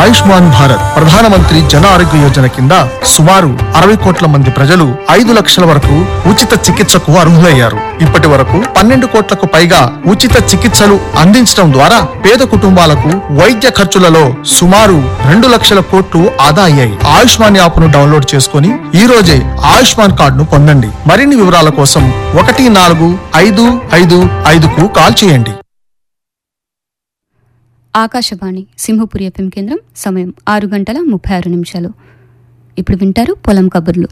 ఆయుష్మాన్ భారత్ ప్రధానమంత్రి జన ఆరోగ్య యోజన కింద సుమారు అరవై కోట్ల మంది ప్రజలు ఐదు లక్షల వరకు ఉచిత చికిత్సకు అర్హులయ్యారు ఇప్పటి వరకు పన్నెండు కోట్లకు పైగా ఉచిత చికిత్సలు అందించడం ద్వారా పేద కుటుంబాలకు వైద్య ఖర్చులలో సుమారు రెండు లక్షల కోట్లు ఆదా అయ్యాయి ఆయుష్మాన్ యాప్ ను డౌన్లోడ్ చేసుకుని ఈ రోజే ఆయుష్మాన్ కార్డును పొందండి మరిన్ని వివరాల కోసం ఒకటి నాలుగు ఐదు ఐదు ఐదుకు కాల్ చేయండి ఆకాశవాణి సింహపురి ఎఫ్ఎం కేంద్రం సమయం ఆరు గంటల ముప్పై ఆరు నిమిషాలు ఇప్పుడు వింటారు పొలం కబుర్లు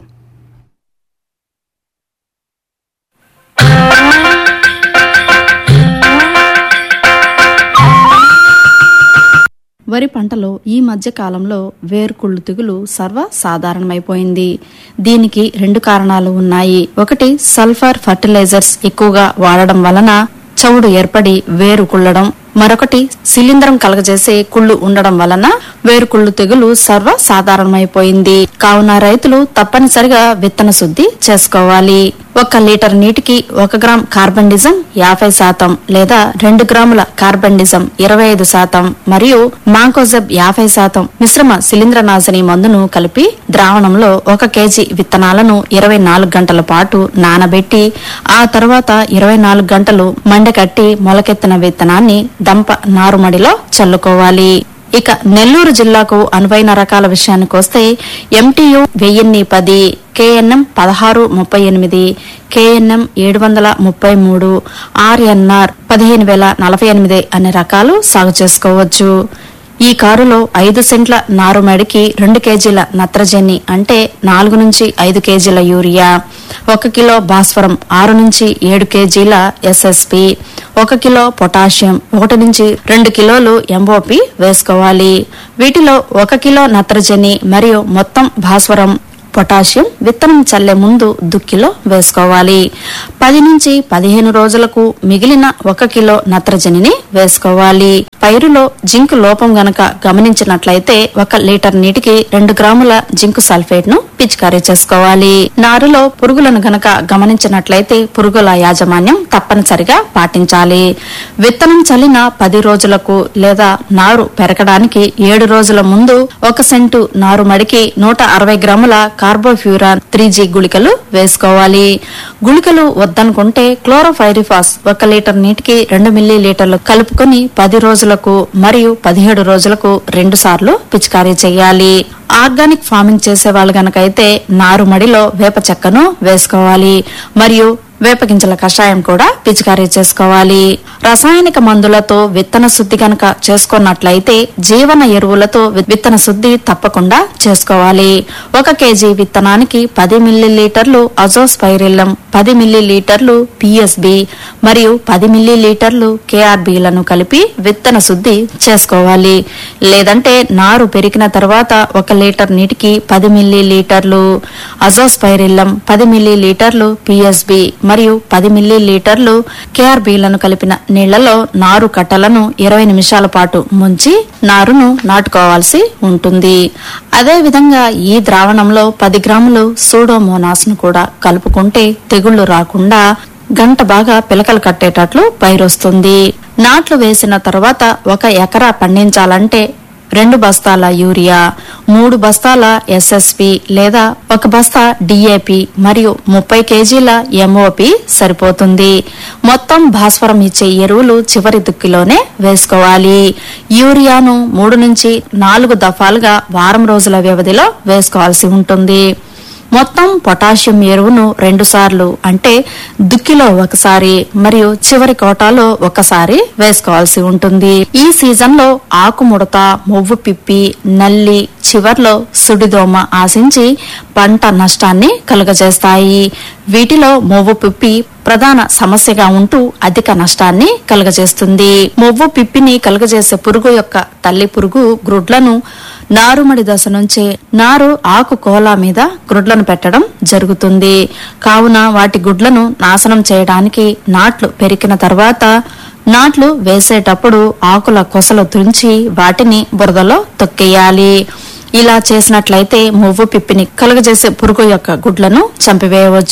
వరి పంటలో ఈ మధ్య కాలంలో వేరుకుళ్ళు తెగులు సర్వ సాధారణమైపోయింది దీనికి రెండు కారణాలు ఉన్నాయి ఒకటి సల్ఫర్ ఫర్టిలైజర్స్ ఎక్కువగా వాడడం వలన చవుడు ఏర్పడి వేరు కుళ్ళడం మరొకటి శిలీంధ్రం కలగజేసే కుళ్ళు ఉండడం వలన వేరుకుళ్ళు తెగులు సర్వ సాధారణమైపోయింది కావున రైతులు తప్పనిసరిగా విత్తన శుద్ధి చేసుకోవాలి ఒక లీటర్ నీటికి ఒక గ్రామ్ కార్బండిజం యాభై శాతం లేదా రెండు గ్రాముల కార్బండిజం ఇరవై ఐదు శాతం మరియు మాంకోజెబ్ యాభై శాతం మిశ్రమ శిలీంద్రనాశిని మందును కలిపి ద్రావణంలో ఒక కేజీ విత్తనాలను ఇరవై నాలుగు గంటల పాటు నానబెట్టి ఆ తర్వాత ఇరవై నాలుగు గంటలు మండకట్టి మొలకెత్తిన విత్తనాన్ని దంప నారుమడిలో చల్లుకోవాలి ఇక నెల్లూరు జిల్లాకు అనువైన రకాల విషయానికి వస్తే ఎంటీయు వెయ్యిన్ని పది కేఎన్ఎం పదహారు ముప్పై ఎనిమిది కేఎన్ఎం ఏడు వందల ముప్పై మూడు ఆర్ఎన్ఆర్ పదిహేను వేల నలభై ఎనిమిది అనే రకాలు సాగు చేసుకోవచ్చు ఈ కారులో ఐదు సెంట్ల నారుమడికి రెండు కేజీల నత్రజని అంటే నాలుగు నుంచి ఐదు కేజీల యూరియా ఒక కిలో భాస్వరం ఆరు నుంచి ఏడు కేజీల ఎస్ఎస్పి ఒక కిలో పొటాషియం ఒకటి నుంచి రెండు కిలోలు ఎంఓపి వేసుకోవాలి వీటిలో ఒక కిలో నత్రజని మరియు మొత్తం భాస్వరం పొటాషియం విత్తనం చల్లే ముందు దుక్కిలో వేసుకోవాలి పది నుంచి పదిహేను రోజులకు మిగిలిన ఒక కిలో నత్రజనిని వేసుకోవాలి పైరులో జింక్ లోపం గనక గమనించినట్లయితే ఒక లీటర్ నీటికి రెండు గ్రాముల జింక్ సల్ఫేట్ ను పిచికారీ చేసుకోవాలి నారులో పురుగులను గనక గమనించినట్లయితే పురుగుల యాజమాన్యం తప్పనిసరిగా పాటించాలి విత్తనం చల్లిన పది రోజులకు లేదా నారు పెరగడానికి ఏడు రోజుల ముందు ఒక సెంటు నారు మడికి నూట అరవై గ్రాముల కార్బోఫ్యూరాన్ త్రీ జీ గుళికలు వేసుకోవాలి గుళికలు వద్దనుకుంటే క్లోరోఫైరిఫాస్ ఒక లీటర్ నీటికి రెండు మిల్లీ లీటర్లు కలుపుకొని పది రోజులకు మరియు పదిహేడు రోజులకు రెండు సార్లు పిచికారీ చేయాలి ఆర్గానిక్ ఫార్మింగ్ చేసే వాళ్ళు గనకైతే నారుమడిలో వేప చెక్కను వేసుకోవాలి మరియు వేప గింజల కషాయం కూడా పిచికారీ చేసుకోవాలి రసాయనిక మందులతో విత్తన శుద్ధి గనక చేసుకున్నట్లయితే జీవన ఎరువులతో వి- విత్తన శుద్ధి తప్పకుండా చేసుకోవాలి ఒక కేజీ విత్తనానికి పది మిల్లీ లీటర్లు అజోస్పైరిల్లం పది మిల్లీ లీటర్లు పిఎస్బి మరియు పది మిల్లీ లీటర్లు కేఆర్బిలను కలిపి విత్తన శుద్ధి చేసుకోవాలి లేదంటే నారు పెరిగిన తర్వాత ఒక లీటర్ నీటికి పది మిల్లీ లీటర్లు అజోస్పైరిల్లం పది మిల్లీ లీటర్లు పిఎస్బి మరియు పది మిల్లీ లీటర్లు కేఆర్బీలను కలిపిన నీళ్లలో నారు కట్టలను ఇరవై నిమిషాల పాటు ముంచి నారును నాటుకోవాల్సి ఉంటుంది అదే విధంగా ఈ ద్రావణంలో పది గ్రాములు సూడోమోనాస్ ను కూడా కలుపుకుంటే తెగుళ్లు రాకుండా గంట బాగా పిలకలు కట్టేటట్లు పైరొస్తుంది నాట్లు వేసిన తర్వాత ఒక ఎకరా పండించాలంటే రెండు బస్తాల యూరియా మూడు బస్తాల ఎస్ఎస్పి లేదా ఒక బస్తా డిఏపి మరియు ముప్పై కేజీల ఎంఓపి సరిపోతుంది మొత్తం భాస్వరం ఇచ్చే ఎరువులు చివరి దుక్కిలోనే వేసుకోవాలి యూరియాను మూడు నుంచి నాలుగు దఫాలుగా వారం రోజుల వ్యవధిలో వేసుకోవాల్సి ఉంటుంది మొత్తం పొటాషియం ఎరువును రెండు సార్లు అంటే దుక్కిలో ఒకసారి మరియు చివరి కోటాలో ఒకసారి వేసుకోవాల్సి ఉంటుంది ఈ సీజన్ లో ఆకుముడత మొవ్వు పిప్పి నల్లి చివర్లో సుడిదోమ ఆశించి పంట నష్టాన్ని కలుగజేస్తాయి వీటిలో మొవ్వు పిప్పి ప్రధాన సమస్యగా ఉంటూ అధిక నష్టాన్ని కలుగజేస్తుంది మొవ్వు పిప్పిని కలుగజేసే పురుగు యొక్క తల్లి పురుగు గ్రుడ్లను నారుమడి దశ నుంచే నారు ఆకు కోలా మీద గ్రుడ్లను పెట్టడం జరుగుతుంది కావున వాటి గుడ్లను నాశనం చేయడానికి నాట్లు పెరికిన తర్వాత నాట్లు వేసేటప్పుడు ఆకుల కొసలు తుంచి వాటిని బురదలో తొక్కేయాలి ఇలా చేసినట్లయితే మువ్వు పిప్పిని కలుగజేసే పురుగు యొక్క గుడ్లను చంపివేయవచ్చు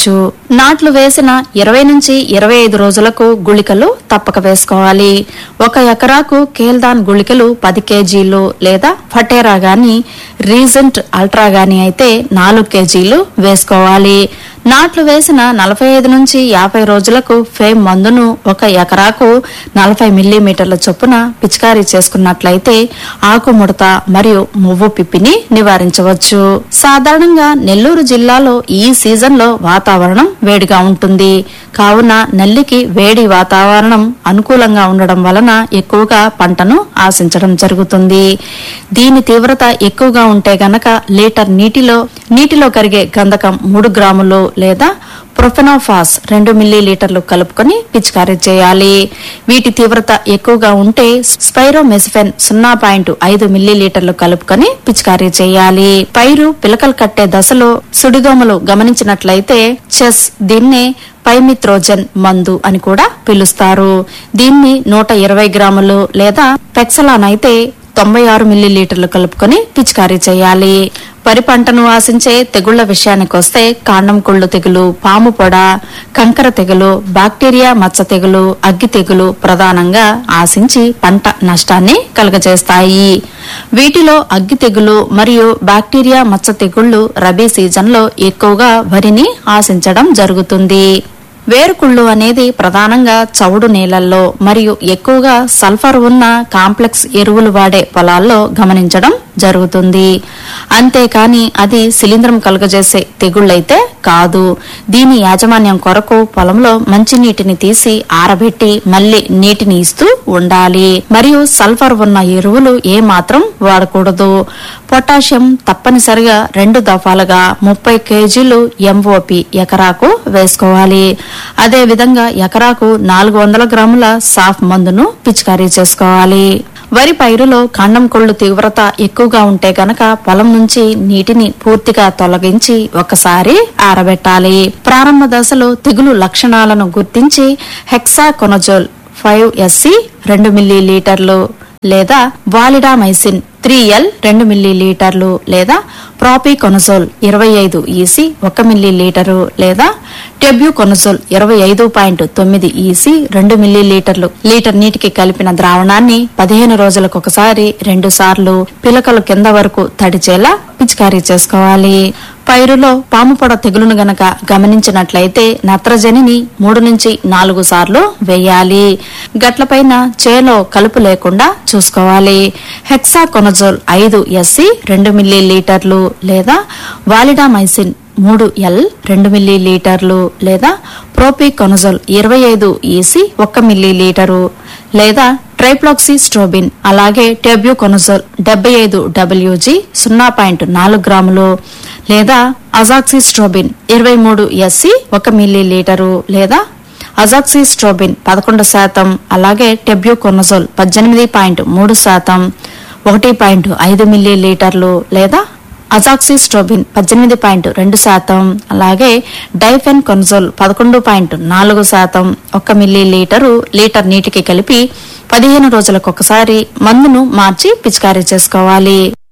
నాట్లు వేసిన ఇరవై నుంచి ఇరవై ఐదు రోజులకు గుళికలు తప్పక వేసుకోవాలి ఒక ఎకరాకు కేల్దాన్ గుళికలు పది కేజీలు లేదా ఫటేరా గాని రీజెంట్ అల్ట్రా గాని అయితే నాలుగు కేజీలు వేసుకోవాలి నాట్లు వేసిన నలభై ఐదు నుంచి యాభై రోజులకు ఫేమ్ మందును ఒక ఎకరాకు నలభై మిల్లీమీటర్ల చొప్పున పిచికారీ చేసుకున్నట్లయితే ఆకుముడత మరియు మువ్వు పిప్పిని నివారించవచ్చు సాధారణంగా నెల్లూరు జిల్లాలో ఈ సీజన్లో వాతావరణం వేడిగా ఉంటుంది కావున నల్లికి వేడి వాతావరణం అనుకూలంగా ఉండడం వలన ఎక్కువగా పంటను ఆశించడం జరుగుతుంది దీని తీవ్రత ఎక్కువగా ఉంటే గనక లీటర్ నీటిలో నీటిలో కరిగే గంధకం మూడు గ్రాములు లేదా ప్రొఫెనోఫాస్ రెండు మిల్లీ లీటర్లు కలుపుకొని పిచికారీ చేయాలి వీటి తీవ్రత ఎక్కువగా ఉంటే స్పైరోమెసిఫెన్ సున్నా పాయింట్ ఐదు మిల్లీ లీటర్లు కలుపుకొని పిచికారీ చేయాలి పైరు పిలకలు కట్టే దశలో సుడిదోమలు గమనించినట్లయితే చెస్ దీన్నే పైమిత్రోజన్ మందు అని కూడా పిలుస్తారు దీన్ని నూట ఇరవై గ్రాములు లేదా పెక్సలాన్ అయితే తొంభై ఆరు మిల్లీ లీటర్లు కలుపుకొని పిచికారీ చేయాలి వరి పంటను ఆశించే తెగుళ్ల విషయానికి వస్తే కాండం కుళ్ళు తెగులు పాము పొడ కంకర తెగులు బాక్టీరియా మచ్చ తెగులు అగ్గి తెగులు ప్రధానంగా ఆశించి పంట నష్టాన్ని కలుగజేస్తాయి వీటిలో అగ్గి తెగులు మరియు బాక్టీరియా మచ్చ తెగుళ్లు రబీ సీజన్లో ఎక్కువగా వరిని ఆశించడం జరుగుతుంది వేరుకుళ్ళు అనేది ప్రధానంగా చౌడు నేలల్లో మరియు ఎక్కువగా సల్ఫర్ ఉన్న కాంప్లెక్స్ ఎరువులు వాడే పొలాల్లో గమనించడం జరుగుతుంది అంతేకాని అది శిలీంధ్రం కలుగజేసే తెగుళ్ళైతే కాదు దీని యాజమాన్యం కొరకు పొలంలో మంచి నీటిని తీసి ఆరబెట్టి మళ్ళీ నీటిని ఇస్తూ ఉండాలి మరియు సల్ఫర్ ఉన్న ఎరువులు ఏ మాత్రం వాడకూడదు పొటాషియం తప్పనిసరిగా రెండు దఫాలుగా ముప్పై కేజీలు ఎంఓపి ఎకరాకు వేసుకోవాలి అదే విధంగా ఎకరాకు నాలుగు వందల గ్రాముల సాఫ్ మందును పిచికారీ చేసుకోవాలి వరి పైరులో కాండం కొళ్ళు తీవ్రత ఎక్కువగా ఉంటే గనక పొలం నుంచి నీటిని పూర్తిగా తొలగించి ఒకసారి ఆరబెట్టాలి ప్రారంభ దశలో తెగులు లక్షణాలను గుర్తించి హెక్సాకొనజోల్ ఫైవ్ ఎస్సి రెండు మిల్లీ లీటర్లు లేదా వాలిడామైసిన్ త్రీ ఎల్ రెండు మిల్లీ లీటర్లు లేదా ప్రాపికొనజోల్ ఇరవై ఐదు ఈసీ ఒక మిల్లీ లీటరు లేదా టెబ్యూకొనజోల్ ఇరవై ఐదు పాయింట్ తొమ్మిది ఈసీ రెండు మిల్లీ లీటర్లు లీటర్ నీటికి కలిపిన ద్రావణాన్ని పదిహేను రోజులకు ఒకసారి రెండు సార్లు పిలకలు కింద వరకు తడిచేలా పిచికారీ చేసుకోవాలి పైరులో పాము పొడ తెగులును గనక గమనించినట్లయితే నత్రజనిని మూడు నుంచి నాలుగు సార్లు వేయాలి గట్లపైన చేలో కలుపు లేకుండా చూసుకోవాలి హెక్సాకొనజోల్ ఐదు ఎస్సి రెండు మిల్లీ లీటర్లు లేదా వాలిడామైసిన్ మూడు ఎల్ రెండు మిల్లీ లీటర్లు లేదా ప్రోపికొనజోల్ ఇరవై ఐదు ఈసీ ఒక్క మిల్లీ లీటరు లేదా ట్రైప్లాక్సీ స్ట్రోబిన్ అలాగే టెబ్యూకొనజోల్ డెబ్బై ఐదు డబ్ల్యూజీ సున్నా పాయింట్ నాలుగు గ్రాములు లేదా అజాక్సిస్ట్రోబిన్ ఇరవై మూడు ఎస్సి ఒక మిల్లీ లీటరు లేదా అజాక్సిస్ట్రోబిన్ పదకొండు శాతం అలాగే టెబ్యూకొనజోల్ పద్దెనిమిది పాయింట్ మూడు శాతం ఒకటి పాయింట్ ఐదు మిల్లీ లీటర్లు లేదా అజాక్సిస్ట్రోబిన్ పద్దెనిమిది పాయింట్ రెండు శాతం అలాగే డైఫెన్ కొనజోల్ పదకొండు పాయింట్ నాలుగు శాతం ఒక మిల్లీ లీటరు లీటర్ నీటికి కలిపి పదిహేను రోజులకు ఒకసారి మందును మార్చి పిచికారీ చేసుకోవాలి